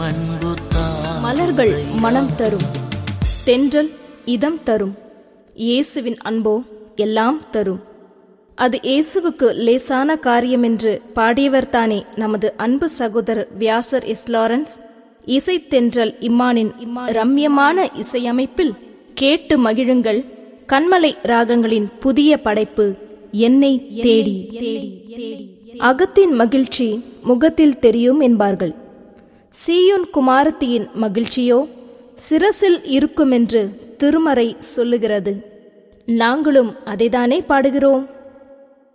அன்பு தான் மலர்கள் மனம் தரும் தென்றல் இதம் தரும் இயேசுவின் அன்போ எல்லாம் தரும் அது இயேசுவுக்கு லேசான காரியம் என்று பாடியவர்தானே நமது அன்பு சகோதரர் வியாசர் எஸ் லாரன்ஸ் இசைத்தென்றல் இம்மானின் ரம்யமான இசையமைப்பில் கேட்டு மகிழுங்கள் கண்மலை ராகங்களின் புதிய படைப்பு என்னை தேடி தேடி தேடி அகத்தின் மகிழ்ச்சி முகத்தில் தெரியும் என்பார்கள் சீயோன் குமாரத்தியின் மகிழ்ச்சியோ சிரசில் இருக்குமென்று திருமறை சொல்லுகிறது நாங்களும் அதைதானே பாடுகிறோம்